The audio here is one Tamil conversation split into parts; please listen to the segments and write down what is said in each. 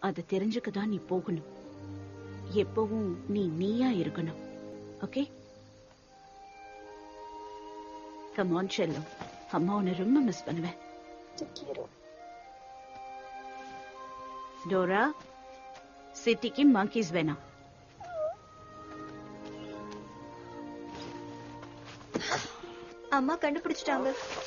அதை தெரிஞ்சுக்க தான் நீ போகணும் எப்பவும் நீ நீயா இருக்கணும் ஓகே கம் ஆன் செல்லம் அம்மா உன்னை ரொம்ப மிஸ் பண்ணுவேன் டோரா சிட்டிக்கு மங்கீஸ் வேணாம் அம்மா கண்டுபிடிச்சிட்டாங்க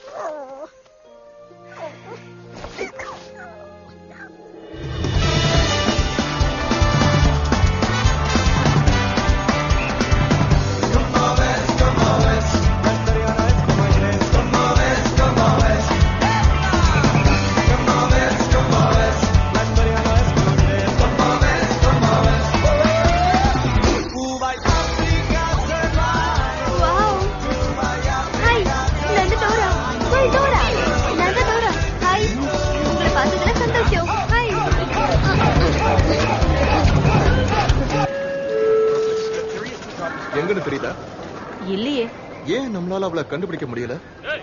வாவ் ஹாய் நான் டோரா ஹாய் டோரா நான் டோரா ஹாய் உங்களை பார்த்ததுல சந்தோஷம் ஹாய் எங்கன்னு தெரியுதா இல்லையே ஏன் நம்மளால அவளை கண்டுபிடிக்க முடியல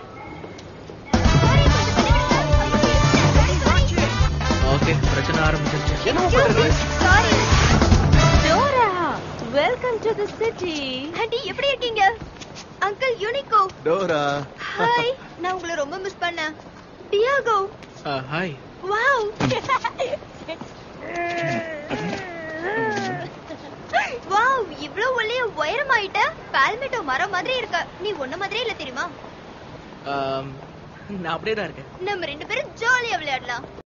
ஓகே பிரச்சனை ஆரம்பிச்சிருச்சு sorry Dora welcome to the city aunty எப்படி இருக்கீங்க அங்கிள் யூனிகோ டோரா ஹாய் நான் உங்களை ரொம்ப மிஸ் பண்ணேன் டியாகோ ஹாய் வாவ் வாவ் இவ்ளோ ஒல்லிய உயரமாயிட்ட பால்மெட்டோ மரம் மாதிரி இருக்க நீ ஒன்ன மாதிரியே இல்ல தெரியுமா நான் அப்படியே தான் இருக்கேன் நம்ம ரெண்டு பேரும் ஜாலியா விளையாடலாம்